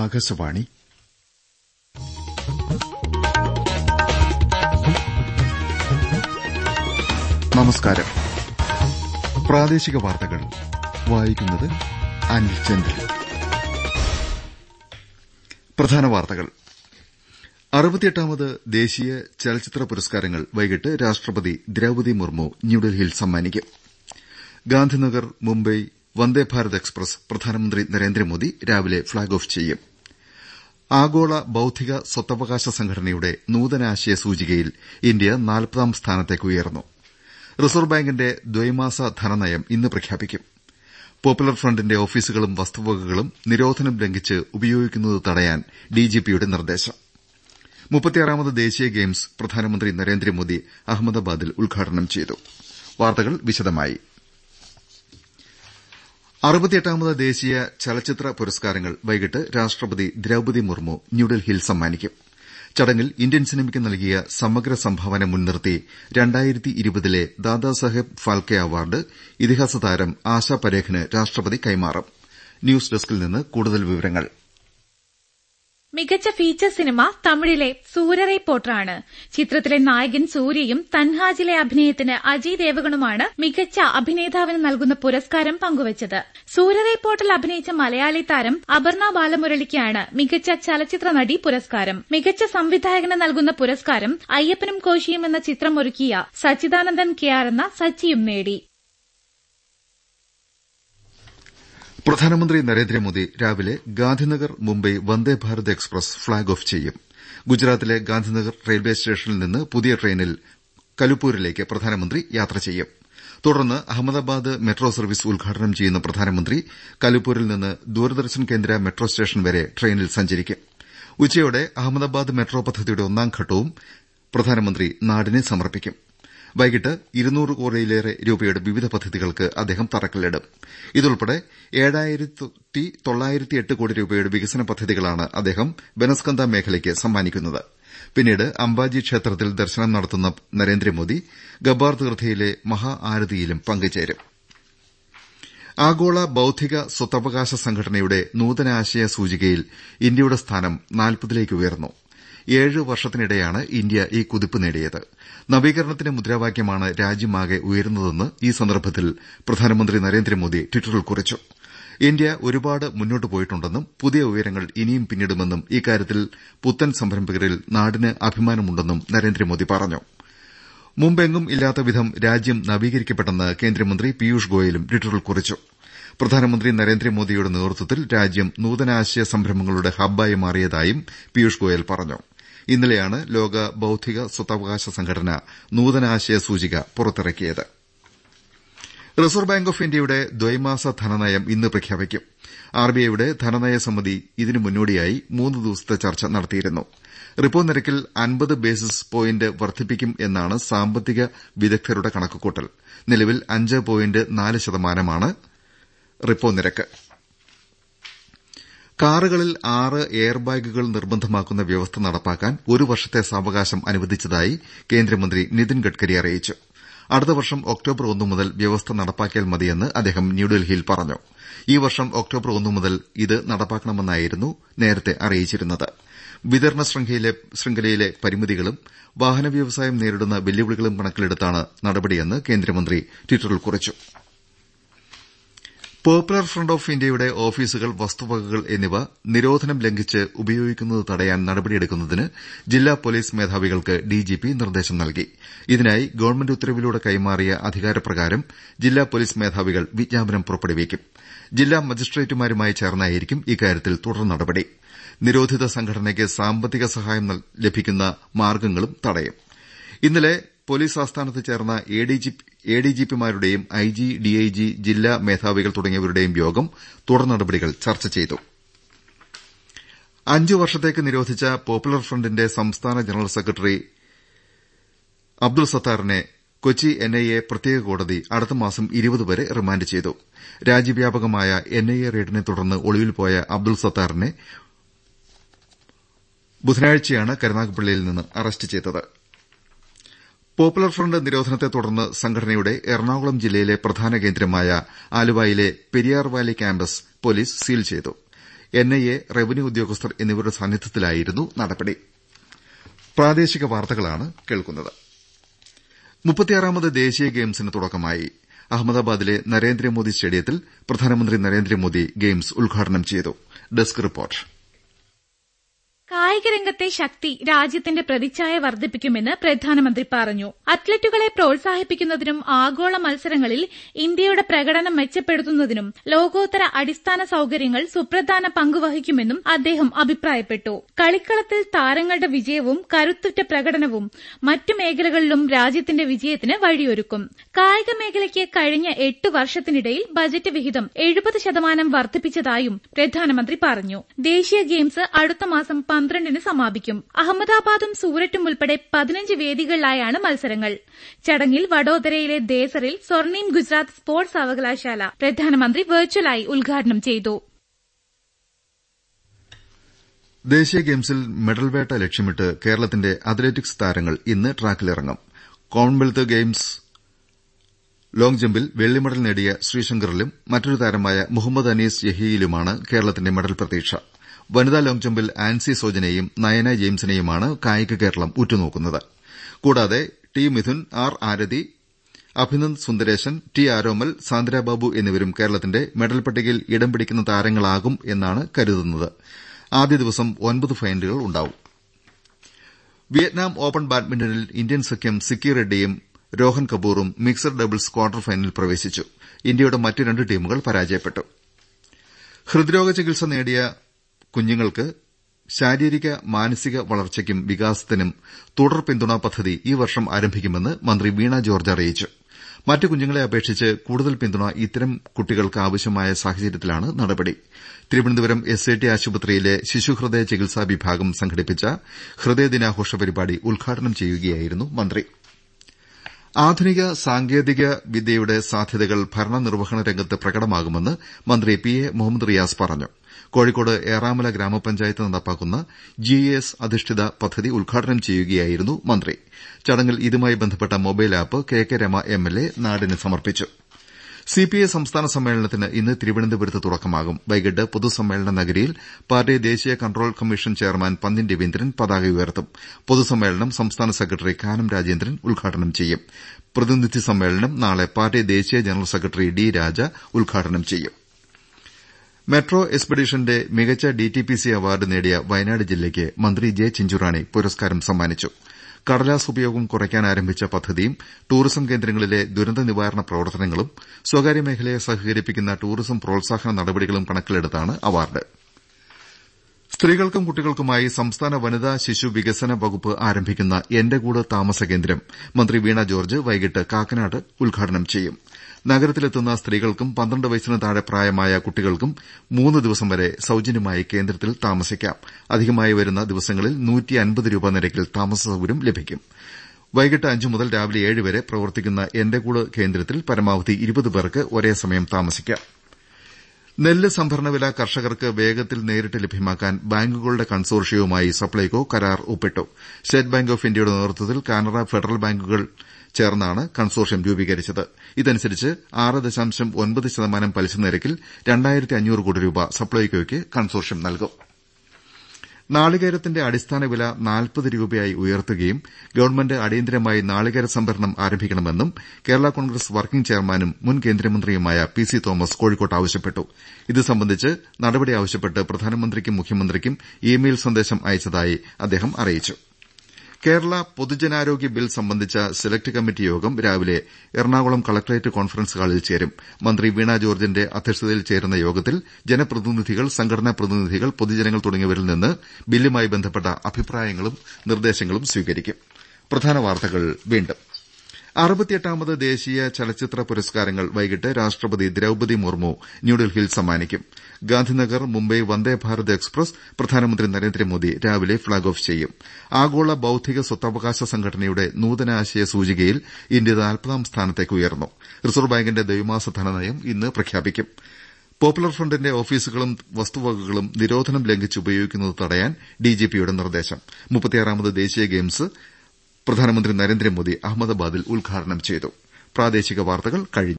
ആകാശവാണി നമസ്കാരം പ്രാദേശിക വാർത്തകൾ വായിക്കുന്നത് അനിൽ ചന്ദ്രൻ പ്രധാന വാർത്തകൾ അറുപത്തിയെട്ടാമത് ദേശീയ ചലച്ചിത്ര പുരസ്കാരങ്ങൾ വൈകിട്ട് രാഷ്ട്രപതി ദ്രൌപതി മുർമു ന്യൂഡൽഹിയിൽ സമ്മാനിക്കും ഗാന്ധിനഗർ മുംബൈ വന്ദേഭാരത് എക്സ്പ്രസ് പ്രധാനമന്ത്രി നരേന്ദ്രമോദി രാവിലെ ഫ്ളാഗ് ഓഫ് ചെയ്യും ആഗോള ബൌദ്ധിക സ്വത്തവകാശ സംഘടനയുടെ നൂതനാശയ സൂചികയിൽ ഇന്ത്യ നാൽപ്പതാം സ്ഥാനത്തേക്ക് ഉയർന്നു റിസർവ് ബാങ്കിന്റെ ദ്വൈമാസ ധനനയം ഇന്ന് പ്രഖ്യാപിക്കും പോപ്പുലർ ഫ്രണ്ടിന്റെ ഓഫീസുകളും വസ്തുവകകളും നിരോധനം ലംഘിച്ച് ഉപയോഗിക്കുന്നത് തടയാൻ ഡിജിപിയുടെ നിർദ്ദേശം മുപ്പത്തിയാറാമത് ദേശീയ ഗെയിംസ് പ്രധാനമന്ത്രി നരേന്ദ്രമോദി അഹമ്മദാബാദിൽ ഉദ്ഘാടനം ചെയ്തു വാർത്തകൾ വിശദമായി അറുപത്തിയെട്ടാമത് ദേശീയ ചലച്ചിത്ര പുരസ്കാരങ്ങൾ വൈകിട്ട് രാഷ്ട്രപതി ദ്രൌപതി മുർമു ന്യൂഡൽഹിയിൽ സമ്മാനിക്കും ചടങ്ങിൽ ഇന്ത്യൻ സിനിമയ്ക്ക് നൽകിയ സമഗ്ര സംഭാവന മുൻനിർത്തി ലെ ദാദാസാഹേബ് ഫാൽക്കെ അവാർഡ് ഇതിഹാസ താരം ആശാ പരേഖിന് രാഷ്ട്രപതി കൈമാറും ന്യൂസ് ഡെസ്കിൽ നിന്ന് കൂടുതൽ വിവരങ്ങൾ മികച്ച ഫീച്ചർ സിനിമ തമിഴിലെ സൂരറൈ പോട്ടറാണ് ചിത്രത്തിലെ നായകൻ സൂര്യയും തൻഹാജിലെ അഭിനയത്തിന് അജയ് ദേവഗണുമാണ് മികച്ച അഭിനേതാവിന് നൽകുന്ന പുരസ്കാരം പങ്കുവച്ചത് സൂരറൈ പോട്ടൽ അഭിനയിച്ച മലയാളി താരം അപർണ ബാലമുരളിക്കാണ് മികച്ച ചലച്ചിത്ര നടി പുരസ്കാരം മികച്ച സംവിധായകന് നൽകുന്ന പുരസ്കാരം അയ്യപ്പനും കോശിയും എന്ന ചിത്രം ഒരുക്കിയ സച്ചിദാനന്ദൻ കെ ആർ എന്ന സച്ചിയും നേടി പ്രധാനമന്ത്രി നരേന്ദ്രമോദി രാവിലെ Gandhinagar Mumbai Vande Bharat express flag off ചെയ്യും ഗുജറാത്തിലെ ഗാന്ധിനഗർ റെയിൽവേ സ്റ്റേഷനിൽ നിന്ന് പുതിയ ട്രെയിനിൽ കലുപ്പൂരിലേക്ക് പ്രധാനമന്ത്രി യാത്ര ചെയ്യും തുടർന്ന് അഹമ്മദാബാദ് മെട്രോ സർവീസ് ഉദ്ഘാടനം ചെയ്യുന്ന പ്രധാനമന്ത്രി കലുപ്പൂരിൽ നിന്ന് ദൂരദർശൻ കേന്ദ്ര മെട്രോ സ്റ്റേഷൻ വരെ ട്രെയിനിൽ സഞ്ചരിക്കും ഉച്ചയോടെ അഹമ്മദാബാദ് മെട്രോ പദ്ധതിയുടെ ഒന്നാം ഘട്ടവും പ്രധാനമന്ത്രി നാടിന് സമർപ്പിക്കും വൈകിട്ട് ഇരുന്നൂറ് കോടിയിലേറെ രൂപയുടെ വിവിധ പദ്ധതികൾക്ക് അദ്ദേഹം തറക്കല്ലിടും ഇതുൾപ്പെടെ ഏഴായിരത്തി കോടി രൂപയുടെ വികസന പദ്ധതികളാണ് അദ്ദേഹം ബനസ്കന്ത മേഖലയ്ക്ക് സമ്മാനിക്കുന്നത് പിന്നീട് അംബാജി ക്ഷേത്രത്തിൽ ദർശനം നടത്തുന്ന നരേന്ദ്രമോദി ഗബ്ബാർ തീർത്ഥയിലെ മഹാ ആരതിയിലും പങ്കുചേരും ആഗോള ബൌദ്ധിക സ്വത്തവകാശ സംഘടനയുടെ നൂതനാശയ സൂചികയിൽ ഇന്ത്യയുടെ സ്ഥാനം നാൽപ്പതിലേക്ക് ഉയർന്നു ഏഴ് വർഷത്തിനിടെയാണ് ഇന്ത്യ ഈ കുതിപ്പ് നേടിയത് നവീകരണത്തിന്റെ മുദ്രാവാക്യമാണ് രാജ്യമാകെ ഉയരുന്നതെന്ന് ഈ സന്ദർഭത്തിൽ പ്രധാനമന്ത്രി നരേന്ദ്രമോദി ട്വിറ്ററിൽ കുറിച്ചു ഇന്ത്യ ഒരുപാട് മുന്നോട്ട് പോയിട്ടുണ്ടെന്നും പുതിയ ഉയരങ്ങൾ ഇനിയും പിന്നിടുമെന്നും ഇക്കാര്യത്തിൽ പുത്തൻ സംരംഭകരിൽ നാടിന് അഭിമാനമുണ്ടെന്നും നരേന്ദ്രമോദി പറഞ്ഞു മുമ്പെങ്ങും ഇല്ലാത്ത വിധം രാജ്യം നവീകരിക്കപ്പെട്ടെന്ന് കേന്ദ്രമന്ത്രി പീയൂഷ് ഗോയലും ട്വിറ്ററിൽ കുറിച്ചു പ്രധാനമന്ത്രി നരേന്ദ്രമോദിയുടെ നേതൃത്വത്തിൽ രാജ്യം നൂതനാശയ സംരംഭങ്ങളുടെ ഹബ്ബായി മാറിയതായും പീയൂഷ് ഗോയൽ പറഞ്ഞു ഇന്നലെയാണ് ലോക ബൌദ്ധിക സ്വത്തവകാശ സംഘടന നൂതനാശയ സൂചിക പുറത്തിറക്കിയത് റിസർവ് ബാങ്ക് ഓഫ് ഇന്ത്യയുടെ ദ്വൈമാസ ധനനയം ഇന്ന് പ്രഖ്യാപിക്കും ആർബിഐയുടെ ധനനയ സമിതി ഇതിനു മുന്നോടിയായി മൂന്ന് ദിവസത്തെ ചർച്ച നടത്തിയിരുന്നു റിപ്പോ നിരക്കിൽ അൻപത് ബേസിസ് പോയിന്റ് വർദ്ധിപ്പിക്കും എന്നാണ് സാമ്പത്തിക വിദഗ്ധരുടെ കണക്കുകൂട്ടൽ നിലവിൽ അഞ്ച് പോയിന്റ് നാല് ശതമാനമാണ് റിപ്പോ നിരക്ക് കാറുകളിൽ ആറ് എയർ ബാഗുകൾ നിർബന്ധമാക്കുന്ന വ്യവസ്ഥ നടപ്പാക്കാൻ ഒരു വർഷത്തെ സാവകാശം അനുവദിച്ചതായി കേന്ദ്രമന്ത്രി നിതിൻ ഗഡ്കരി അറിയിച്ചു അടുത്ത വർഷം ഒക്ടോബർ ഒന്ന് മുതൽ വ്യവസ്ഥ നടപ്പാക്കിയാൽ മതിയെന്ന് അദ്ദേഹം ന്യൂഡൽഹിയിൽ പറഞ്ഞു ഈ വർഷം ഒക്ടോബർ ഒന്ന് മുതൽ ഇത് നടപ്പാക്കണമെന്നായിരുന്നു നേരത്തെ അറിയിച്ചിരുന്നത് വിതരണ ശൃംഖലയിലെ പരിമിതികളും വാഹന വ്യവസായം നേരിടുന്ന വെല്ലുവിളികളും കണക്കിലെടുത്താണ് നടപടിയെന്ന് കേന്ദ്രമന്ത്രി ട്വിറ്ററിൽ കുറിച്ചു പോപ്പുലർ ഫ്രണ്ട് ഓഫ് ഇന്ത്യയുടെ ഓഫീസുകൾ വസ്തുവകകൾ എന്നിവ നിരോധനം ലംഘിച്ച് ഉപയോഗിക്കുന്നത് തടയാൻ നടപടിയെടുക്കുന്നതിന് ജില്ലാ പൊലീസ് മേധാവികൾക്ക് ഡിജിപി നിർദ്ദേശം നൽകി ഇതിനായി ഗവൺമെന്റ് ഉത്തരവിലൂടെ കൈമാറിയ അധികാരപ്രകാരം ജില്ലാ പൊലീസ് മേധാവികൾ വിജ്ഞാപനം പുറപ്പെടുവിക്കും ജില്ലാ മജിസ്ട്രേറ്റുമാരുമായി ചേർന്നായിരിക്കും ഇക്കാര്യത്തിൽ തുടർ നടപടി നിരോധിത സംഘടനയ്ക്ക് സാമ്പത്തിക സഹായം ലഭിക്കുന്ന മാർഗ്ഗങ്ങളും തടയും ഇന്നലെ പൊലീസ് ആസ്ഥാനത്ത് ചേർന്ന എഡിജിപിമാരുടെയും ഐജി ഡിഐജി ജില്ലാ മേധാവികൾ തുടങ്ങിയവരുടെയും യോഗം തുടർ നടപടികൾ ചർച്ച ചെയ്തു അഞ്ചു വർഷത്തേക്ക് നിരോധിച്ച പോപ്പുലർ ഫ്രണ്ടിന്റെ സംസ്ഥാന ജനറൽ സെക്രട്ടറി അബ്ദുൾ സത്താറിനെ കൊച്ചി എൻഐഎ പ്രത്യേക കോടതി അടുത്ത മാസം ഇരുപത് വരെ റിമാൻഡ് ചെയ്തു രാജ്യവ്യാപകമായ എൻഐഎ റെയ്ഡിനെ തുടർന്ന് ഒളിവിൽ പോയ അബ്ദുൾ സത്താറിനെ ബുധനാഴ്ചയാണ് കരുനാഗപ്പള്ളിയിൽ നിന്ന് അറസ്റ്റ് ചെയ്തത് പോപ്പുലർ ഫ്രണ്ട് നിരോധനത്തെ തുടർന്ന് സംഘടനയുടെ എറണാകുളം ജില്ലയിലെ പ്രധാന കേന്ദ്രമായ ആലുവായിലെ Periyar valley campus police seal ചെയ്തു എൻഐഎ റവന്യൂ ഉദ്യോഗസ്ഥർ എന്നിവരുടെ സാന്നിധ്യത്തിലായിരുന്നു നടപടി പ്രാദേശിക വാർത്തകളാണ് കേൾക്കുന്നത് മുപ്പത്തിയാറാമത് ദേശീയ ഗെയിംസിന് തുടക്കമായി അഹമ്മദാബാദിലെ നരേന്ദ്രമോദി സ്റ്റേഡിയത്തിൽ പ്രധാനമന്ത്രി നരേന്ദ്രമോദി ഗെയിംസ് ഉദ്ഘാടനം ചെയ്തു ഡെസ്ക് റിപ്പോർട്ട് കായിക രംഗത്തെ ശക്തി രാജ്യത്തിന്റെ പ്രതിച്ഛായ വർദ്ധിപ്പിക്കുമെന്ന് പ്രധാനമന്ത്രി പറഞ്ഞു അത്ലറ്റുകളെ പ്രോത്സാഹിപ്പിക്കുന്നതിനും ആഗോള മത്സരങ്ങളിൽ ഇന്ത്യയുടെ പ്രകടനം മെച്ചപ്പെടുത്തുന്നതിനും ലോകോത്തര അടിസ്ഥാന സൌകര്യങ്ങൾ സുപ്രധാന പങ്കുവഹിക്കുമെന്നും അദ്ദേഹം അഭിപ്രായപ്പെട്ടു കളിക്കളത്തിൽ താരങ്ങളുടെ വിജയവും കരുത്തുറ്റ പ്രകടനവും മറ്റു മേഖലകളിലും രാജ്യത്തിന്റെ വിജയത്തിന് വഴിയൊരുക്കും കായിക മേഖലയ്ക്ക് കഴിഞ്ഞ എട്ട് വർഷത്തിനിടയിൽ ബജറ്റ് വിഹിതം എഴുപത് ശതമാനം വർദ്ധിപ്പിച്ചതായും പ്രധാനമന്ത്രി പറഞ്ഞു ദേശീയ ഗെയിംസ് അടുത്ത മാസം പന്ത്രണ്ടിന് സമാപിക്കും അഹമ്മദാബാദും സൂററ്റും ഉൾപ്പെടെ പതിനഞ്ച് വേദികളിലായാണ് മത്സരങ്ങൾ ചടങ്ങിൽ വഡോദരയിലെ ദേസറിൽ സ്വർണീം ഗുജറാത്ത് സ്പോർട്സ് സർവകലാശാല പ്രധാനമന്ത്രി വെർച്വലായി ഉദ്ഘാടനം ചെയ്തു ദേശീയ ഗെയിംസിൽ മെഡൽ വേട്ട ലക്ഷ്യമിട്ട് കേരളത്തിന്റെ അത്ലറ്റിക്സ് താരങ്ങൾ ഇന്ന് ട്രാക്കിലിറങ്ങും കോമൺവെൽത്ത് ഗെയിംസ് ലോങ് ജമ്പിൽ വെള്ളി മെഡൽ നേടിയ ശ്രീശങ്കറിലും മറ്റൊരു താരമായ മുഹമ്മദ് അനീസ് യഹിയിലുമാണ് കേരളത്തിന്റെ മെഡൽ പ്രതീക്ഷ വനിതാ ലോങ് ജമ്പിൽ ആൻസി സോജനെയും നയന ജെയിംസിനെയുമാണ് കായിക കേരളം ഉറ്റുനോക്കുന്നത് കൂടാതെ T Mithun R Aarathi Abhinand Sundaresan T Aromal Sandra Babu എന്നിവരും കേരളത്തിന്റെ മെഡൽ പട്ടികയിൽ ഇടം പിടിക്കുന്ന താരങ്ങളാകും എന്നാണ് കരുതുന്നത് ആദ്യ ദിവസം ഒൻപത് ഫൈനലുകൾ ഉണ്ടാവും വിയറ്റ്നാം ഓപ്പൺ ബാഡ്മിന്റണിൽ ഇന്ത്യൻ സഖ്യം സിക്കി റെഡ്ഡിയും രോഹൻ കപൂറും മിക്സഡ് ഡബിൾസ് ക്വാർട്ടർ ഫൈനലിൽ പ്രവേശിച്ചു ഇന്ത്യയുടെ മറ്റ് രണ്ട് ടീമുകൾ പരാജയപ്പെട്ടു ഹൃദ്രോഗ ചികിത്സ നേടിയ കുഞ്ഞുങ്ങൾക്ക് ശാരീരിക മാനസിക വളർച്ചയ്ക്കും വികാസത്തിനും തുടർ പിന്തുണാ പദ്ധതി ഈ വർഷം ആരംഭിക്കുമെന്ന് മന്ത്രി വീണ ജോർജ് അറിയിച്ചു മറ്റ് കുഞ്ഞുങ്ങളെ അപേക്ഷിച്ച് കൂടുതൽ പിന്തുണ ഇത്തരം കുട്ടികൾക്ക് ആവശ്യമായ സാഹചര്യത്തിലാണ് നടപടി തിരുവനന്തപുരം എസ് ഐ ടി ആശുപത്രിയിലെ ശിശുഹൃദയ ചികിത്സാ വിഭാഗം സംഘടിപ്പിച്ച ഹൃദയദിനാഘോഷ പരിപാടി ഉദ്ഘാടനം ചെയ്യുകയായിരുന്നു മന്ത്രി ആധുനിക സാങ്കേതിക വിദ്യയുടെ സാധ്യതകൾ ഭരണനിർവഹണ രംഗത്ത് പ്രകടമാകുമെന്ന് മന്ത്രി പി എ മുഹമ്മദ് റിയാസ് പറഞ്ഞു കോഴിക്കോട് ഏറാമല ഗ്രാമപഞ്ചായത്ത് നടപ്പാക്കുന്ന ജിഎസ് അധിഷ്ഠിത പദ്ധതി ഉദ്ഘാടനം ചെയ്യുകയായിരുന്നു മന്ത്രി ചടങ്ങിൽ ഇതുമായി ബന്ധപ്പെട്ട mobile app K K Rama MLA നാടിന് സമർപ്പിച്ചു സിപിഐ സംസ്ഥാന സമ്മേളനത്തിന് ഇന്ന് തിരുവനന്തപുരത്ത് തുടക്കമാകും വൈകിട്ട് പൊതുസമ്മേളന നഗരിയിൽ പാർട്ടി ദേശീയ control commission chairman Pannian Raveendran പതാക ഉയർത്തും പൊതുസമ്മേളനം സംസ്ഥാന സെക്രട്ടറി കാനം രാജേന്ദ്രൻ ഉദ്ഘാടനം ചെയ്യും പ്രതിനിധി സമ്മേളനം നാളെ പാർട്ടി ദേശീയ ജനറൽ സെക്രട്ടറി ഡി രാജ ഉദ്ഘാടനം ചെയ്യും മെട്രോ എക്സ്പെഡീഷന്റെ മികച്ച ഡിടിപിസി അവാർഡ് നേടിയ വയനാട് ജില്ലയ്ക്ക് മന്ത്രി ജെ ചിഞ്ചുറാണി പുരസ്കാരം സമ്മാനിച്ചു കടലാസ് ഉപയോഗം കുറയ്ക്കാൻ ആരംഭിച്ച പദ്ധതിയും ടൂറിസം കേന്ദ്രങ്ങളിലെ ദുരന്ത നിവാരണ പ്രവർത്തനങ്ങളും സ്വകാര്യ മേഖലയെ സഹകരിപ്പിക്കുന്ന ടൂറിസം പ്രോത്സാഹന നടപടികളും കണക്കിലെടുത്താണ് അവാർഡ് സ്ത്രീകൾക്കും കുട്ടികൾക്കുമായി സംസ്ഥാന വനിതാ ശിശു വികസന വകുപ്പ് ആരംഭിക്കുന്ന എന്റെ കൂട് താമസ കേന്ദ്രം മന്ത്രി വീണ ജോർജ് വൈകിട്ട് കാക്കനാട് ഉദ്ഘാടനം ചെയ്യും നഗരത്തിലെത്തുന്ന സ്ത്രീകൾക്കും പന്ത്രണ്ട് വയസ്സിന് താഴെ പ്രായമായ കുട്ടികൾക്കും മൂന്ന് ദിവസം വരെ സൌജന്യമായി കേന്ദ്രത്തിൽ താമസിക്കാം അധികമായി വരുന്ന ദിവസങ്ങളിൽ രൂപ നിരക്കിൽ താമസ സൌകര്യം ലഭിക്കും വൈകിട്ട് അഞ്ചു മുതൽ രാവിലെ ഏഴ് വരെ പ്രവർത്തിക്കുന്ന എന്റെ കൂട് കേന്ദ്രത്തിൽ പരമാവധി ഇരുപത് പേർക്ക് ഒരേ സമയം താമസിക്കാം നെല്ല് സംഭരണവില കർഷകർക്ക് വേഗത്തിൽ നേരിട്ട് ലഭ്യമാക്കാൻ ബാങ്കുകളുടെ കൺസോർഷ്യവുമായി സപ്ലൈകോ കരാർ ഒപ്പിട്ടു സ്റ്റേറ്റ് ബാങ്ക് ഓഫ് ഇന്ത്യയുടെ നേതൃത്വത്തിൽ കാനറ ഫെഡറൽ ബാങ്കുകൾ ചേർന്നാണ് കൺസോർഷ്യം രൂപീകരിച്ചത് ഇതനുസരിച്ച് ആറ് ദശാംശം ഒൻപത് ശതമാനം പലിശ നിരക്കിൽ രണ്ടായിരത്തി അഞ്ഞൂറ് കോടി രൂപ സപ്ലൈകോയ്ക്ക് കൺസോർഷ്യം നൽകും നാളികേരത്തിന്റെ അടിസ്ഥാന വില നാൽപ്പത് രൂപയായി ഉയർത്തുകയും ഗവൺമെന്റ് അടിയന്തരമായി നാളികേര സംഭരണം ആരംഭിക്കണമെന്നും കേരള കോൺഗ്രസ് വർക്കിംഗ് ചെയർമാനും മുൻ കേന്ദ്രമന്ത്രിയുമായ പി സി തോമസ് കോഴിക്കോട്ട് ആവശ്യപ്പെട്ടു ഇത് സംബന്ധിച്ച് നടപടി ആവശ്യപ്പെട്ട് പ്രധാനമന്ത്രിക്കും മുഖ്യമന്ത്രിക്കും ഇ മെയിൽ സന്ദേശം അയച്ചതായി അദ്ദേഹം അറിയിച്ചു കേരള പൊതുജനാരോഗ്യ ബിൽ സംബന്ധിച്ച സെലക്ട് കമ്മിറ്റി യോഗം രാവിലെ എറണാകുളം കളക്ടറേറ്റ് കോൺഫറൻസ് ഹാളിൽ ചേരും മന്ത്രി വീണ ജോർജിന്റെ അധ്യക്ഷതയിൽ ചേരുന്ന യോഗത്തിൽ ജനപ്രതിനിധികൾ സംഘടനാ പ്രതിനിധികൾ പൊതുജനങ്ങൾ തുടങ്ങിയവരിൽ നിന്ന് ബില്ലുമായി ബന്ധപ്പെട്ട അഭിപ്രായങ്ങളും നിർദ്ദേശങ്ങളും സ്വീകരിക്കും അറുപത്തിയെട്ടാമത് ദേശീയ ചലച്ചിത്ര പുരസ്കാരങ്ങൾ വൈകിട്ട് രാഷ്ട്രപതി ദ്രൌപതി മുർമു ന്യൂഡൽഹിയിൽ സമ്മാനിക്കും ഗാന്ധിനഗർ മുംബൈ വന്ദേ ഭാരത് എക്സ്പ്രസ് പ്രധാനമന്ത്രി നരേന്ദ്രമോദി രാവിലെ ഫ്ളാഗ് ഓഫ് ചെയ്യും ആഗോള ബൌദ്ധിക സ്വത്തവകാശ സംഘടനയുടെ നൂതനാശയ സൂചികയിൽ ഇന്ത്യ നാൽപ്പതാം സ്ഥാനത്തേക്ക് ഉയർന്നു റിസർവ് ബാങ്കിന്റെ ദ്വൈമാസ ധനനയം ഇന്ന് പ്രഖ്യാപിക്കും പോപ്പുലർ ഫ്രണ്ടിന്റെ ഓഫീസുകളും വസ്തുവകകളും നിരോധനം ലംഘിച്ച് ഉപയോഗിക്കുന്നത് തടയാൻ ഡിജിപിയുടെ നിർദ്ദേശം മുപ്പത്തിയാറാമത് ദേശീയ ഗെയിംസ് പ്രധാനമന്ത്രി നരേന്ദ്രമോദി അഹമ്മദാബാദിൽ ഉദ്ഘാടനം ചെയ്തു